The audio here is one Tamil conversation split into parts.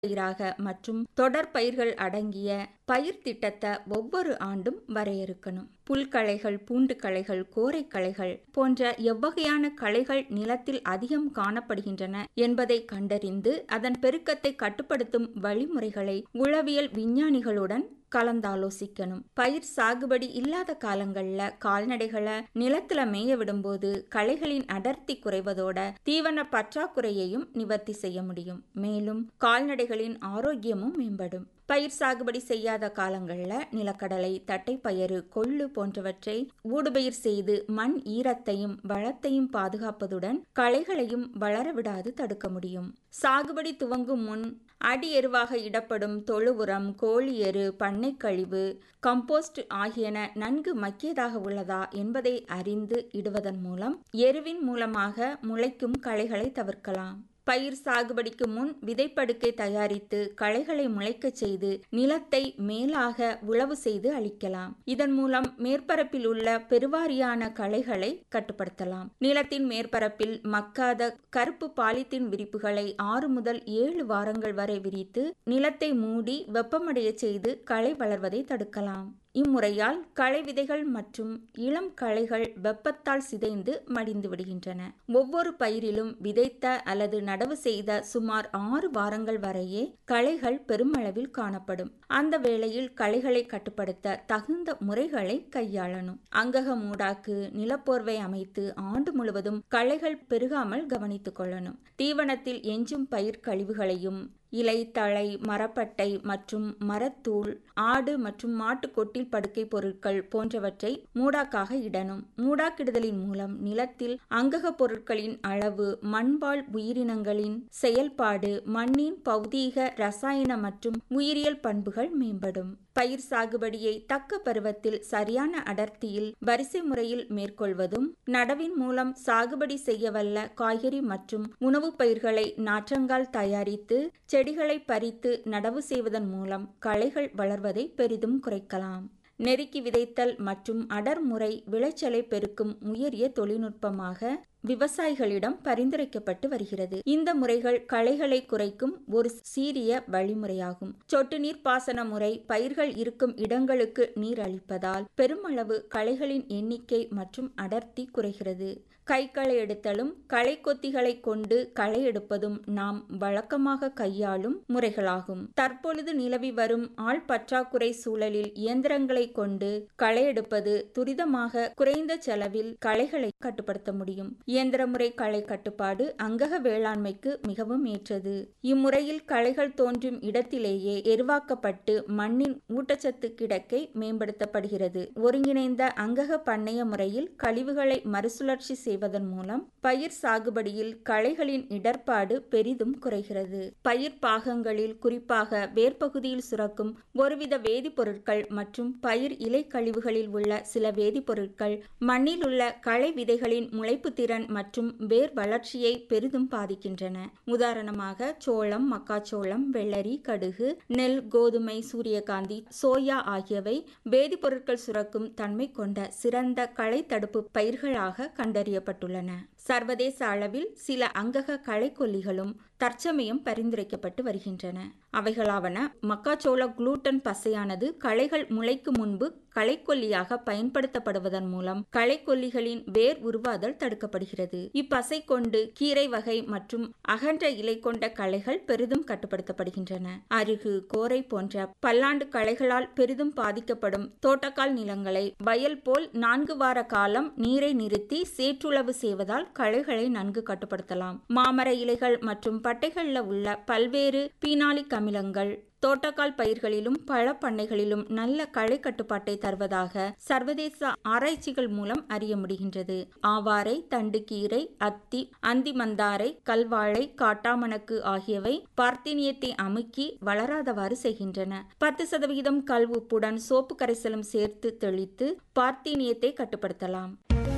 பயிராக மற்றும் தொடர் பயிர்கள் அடங்கிய பயிர் திட்டத்தை ஒவ்வொரு ஆண்டும் வரையறுக்கணும் புல்களைகள் பூண்டு களைகள் கோரை களைகள் போன்ற எவ்வகையான களைகள் நிலத்தில் அதிகம் காணப்படுகின்றன என்பதை கண்டறிந்து அதன் பெருக்கத்தை கட்டுப்படுத்தும் வழிமுறைகளை உளவியல் விஞ்ஞானிகளுடன் கலந்தாலோசிக்கணும் பயிர் சாகுபடி இல்லாத காலங்கள்ல கால்நடைகளை நிலத்துல மேய விடும்போது களைகளின் அடர்த்தி குறைவதோட தீவன பற்றாக்குறையையும் நிவர்த்தி செய்ய முடியும் மேலும் கால்நடைகளின் ஆரோக்கியமும் மேம்படும் பயிர் சாகுபடி செய்யாத காலங்கள்ல நிலக்கடலை தட்டைப்பயிறு கொள்ளு போன்றவற்றை ஊடுபயிர் செய்து மண் ஈரத்தையும் வளத்தையும் பாதுகாப்பதுடன் களைகளையும் வளர விடாது தடுக்க முடியும் சாகுபடி துவங்கும் முன் அடி எருவாக இடப்படும் தொழு உரம் கோழி எரு பண்ணை கழிவு கம்போஸ்ட் ஆகியன நன்கு மக்கியதாக உள்ளதா என்பதை அறிந்து இடுவதன் மூலம் எருவின் மூலமாக முளைக்கும் களைகளை தவிர்க்கலாம் பயிர் சாகுபடிக்கு முன் விதைப்படுக்கை தயாரித்து களைகளை முளைக்கச் செய்து நிலத்தை மேலாக உழவு செய்து அளிக்கலாம் இதன் மூலம் மேற்பரப்பில் உள்ள பெருவாரியான களைகளை கட்டுப்படுத்தலாம் நிலத்தின் மேற்பரப்பில் மக்காத கருப்பு பாலித்தீன் விரிப்புகளை ஆறு முதல் ஏழு வாரங்கள் வரை விரித்து நிலத்தை மூடி வெப்பமடைய செய்து களை வளர்வதை தடுக்கலாம் இம்முறையால் களை விதைகள் மற்றும் இளம் களைகள் வெப்பத்தால் சிதைந்து மடிந்து விடுகின்றன ஒவ்வொரு பயிரிலும் விதைத்த அல்லது நடவு செய்த சுமார் ஆறு வாரங்கள் வரையே களைகள் பெருமளவில் காணப்படும் அந்த வேளையில் களைகளை கட்டுப்படுத்த தகுந்த முறைகளை கையாளணும் அங்கக மூடாக்கு நிலப்போர்வை அமைத்து ஆண்டு முழுவதும் களைகள் பெருகாமல் கவனித்துக் கொள்ளணும் தீவனத்தில் எஞ்சும் பயிர் கழிவுகளையும் இலை தழை மரப்பட்டை மற்றும் மரத்தூள் ஆடு மற்றும் மாட்டு கொட்டில் படுக்கை பொருட்கள் போன்றவற்றை மூடாக்காக இடணும் மூடாக்கிடுதலின் மூலம் நிலத்தில் அங்கக பொருட்களின் அளவு மண்வாழ் உயிரினங்களின் செயல்பாடு மண்ணின் பௌதீக ரசாயன மற்றும் உயிரியல் பண்புகள் மேம்படும் பயிர் சாகுபடியை தக்க பருவத்தில் சரியான அடர்த்தியில் வரிசை முறையில் மேற்கொள்வதும் நடவின் மூலம் சாகுபடி செய்யவல்ல காய்கறி மற்றும் உணவுப் பயிர்களை நாற்றங்கால் தயாரித்து செடிகளை பறித்து நடவு செய்வதன் மூலம் களைகள் வளர்வதை பெரிதும் குறைக்கலாம் நெருக்கி விதைத்தல் மற்றும் அடர்முறை விளைச்சலை பெருக்கும் உயரிய தொழில்நுட்பமாக விவசாயிகளிடம் பரிந்துரைக்கப்பட்டு வருகிறது இந்த முறைகள் களைகளை குறைக்கும் ஒரு சீரிய வழிமுறையாகும் சொட்டு நீர் பாசன முறை பயிர்கள் இருக்கும் இடங்களுக்கு நீர் அளிப்பதால் பெருமளவு களைகளின் எண்ணிக்கை மற்றும் அடர்த்தி குறைகிறது கைகளை எடுத்தலும் களை கொத்திகளை கொண்டு களை எடுப்பதும் நாம் வழக்கமாக கையாளும் முறைகளாகும் தற்பொழுது நிலவி வரும் ஆள் பற்றாக்குறை சூழலில் இயந்திரங்களை கொண்டு களை எடுப்பது துரிதமாக குறைந்த செலவில் களைகளை கட்டுப்படுத்த முடியும் இயந்திர முறை களை கட்டுப்பாடு அங்கக வேளாண்மைக்கு மிகவும் ஏற்றது இம்முறையில் களைகள் தோன்றும் இடத்திலேயே எருவாக்கப்பட்டு மண்ணின் ஊட்டச்சத்து கிடக்கை மேம்படுத்தப்படுகிறது ஒருங்கிணைந்த அங்கக பண்ணைய முறையில் கழிவுகளை மறுசுழற்சி செய்வதன் மூலம் பயிர் சாகுபடியில் களைகளின் இடர்பாடு பெரிதும் குறைகிறது பயிர் பாகங்களில் குறிப்பாக வேர்பகுதியில் சுரக்கும் ஒருவித வேதிப்பொருட்கள் மற்றும் பயிர் இலை கழிவுகளில் உள்ள சில வேதிப்பொருட்கள் மண்ணில் உள்ள களை விதைகளின் முளைப்பு திறன் மற்றும் வேர் வளர்ச்சியை பெரிதும் பாதிக்கின்றன உதாரணமாக சோளம் மக்காச்சோளம் வெள்ளரி கடுகு நெல் கோதுமை சூரியகாந்தி சோயா ஆகியவை வேதிப்பொருட்கள் சுரக்கும் தன்மை கொண்ட சிறந்த களை தடுப்பு பயிர்களாக கண்டறியப்பட்டுள்ளன சர்வதேச அளவில் சில அங்கக களைக்கொல்லிகளும் தற்சமயம் பரிந்துரைக்கப்பட்டு வருகின்றன அவைகளாவன மக்காச்சோள குளூட்டன் பசையானது களைகள் முளைக்கு முன்பு களைக்கொல்லியாக பயன்படுத்தப்படுவதன் மூலம் களைக்கொல்லிகளின் வேர் உருவாதல் தடுக்கப்படுகிறது இப்பசை கொண்டு கீரை வகை மற்றும் அகன்ற இலை கொண்ட களைகள் பெரிதும் கட்டுப்படுத்தப்படுகின்றன அருகு கோரை போன்ற பல்லாண்டு களைகளால் பெரிதும் பாதிக்கப்படும் தோட்டக்கால் நிலங்களை வயல் போல் நான்கு வார காலம் நீரை நிறுத்தி சேற்றுளவு செய்வதால் களைகளை நன்கு கட்டுப்படுத்தலாம் மாமர இலைகள் மற்றும் பட்டைகளில் உள்ள பல்வேறு பீனாலிக் அமிலங்கள் தோட்டக்கால் பயிர்களிலும் பழ பண்ணைகளிலும் நல்ல களை கட்டுப்பாட்டை தருவதாக சர்வதேச ஆராய்ச்சிகள் மூலம் அறிய முடிகின்றது ஆவாரை தண்டுக்கீரை அத்தி அந்தி மந்தாரை கல்வாழை காட்டாமணக்கு ஆகியவை பார்த்தீனியத்தை அமுக்கி வளராதவாறு செய்கின்றன பத்து சதவிகிதம் கல் உப்புடன் சோப்பு கரைசலும் சேர்த்து தெளித்து பார்த்தீனியத்தை கட்டுப்படுத்தலாம்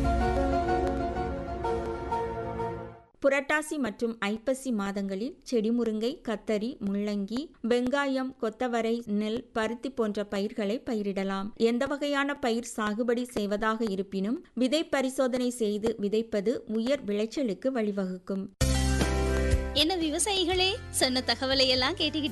புரட்டாசி மற்றும் ஐப்பசி மாதங்களில் செடி முருங்கை கத்தரி முள்ளங்கி வெங்காயம் கொத்தவரை நெல் பருத்தி போன்ற பயிர்களை பயிரிடலாம் எந்த வகையான பயிர் சாகுபடி செய்வதாக இருப்பினும் விதை பரிசோதனை செய்து விதைப்பது உயர் விளைச்சலுக்கு வழிவகுக்கும் என்ன விவசாயிகளே சொன்ன தகவலை எல்லாம் கேட்டுக்கிட்டு